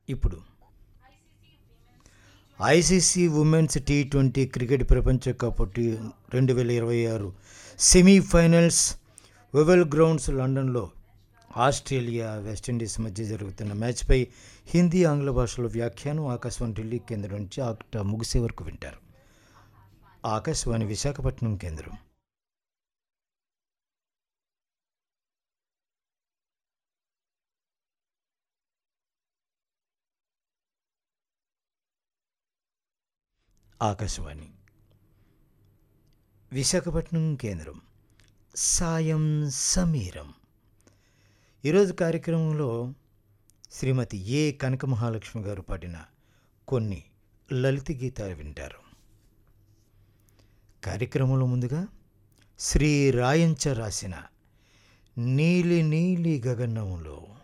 ఇప్పుడు ICC women's T twenty cricket ప్రపంచ cup T రెండు వేల ఇరవై ఆరు సెమీఫైనల్స్ వెవెల్ గ్రౌండ్స్ లండన్లో ఆస్ట్రేలియా వెస్టిండీస్ మధ్య జరుగుతున్న మ్యాచ్పై హిందీ ఆంగ్ల భాషలో వ్యాఖ్యానం ఆకాశవాణి ఢిల్లీ కేంద్రం నుంచి ఆక్ట ముగిసే వరకు వింటారు ఆకాశవాణి విశాఖపట్నం కేంద్రం ఆకాశవాణి విశాఖపట్నం కేంద్రం సాయం సమీరం ఈరోజు కార్యక్రమంలో శ్రీమతి ఏ కనక మహాలక్ష్మి గారు పాడిన కొన్ని లలిత గీతాలు వింటారు కార్యక్రమంలో ముందుగా శ్రీ రాయంచ రాసిన నీలి నీలి గగనంలో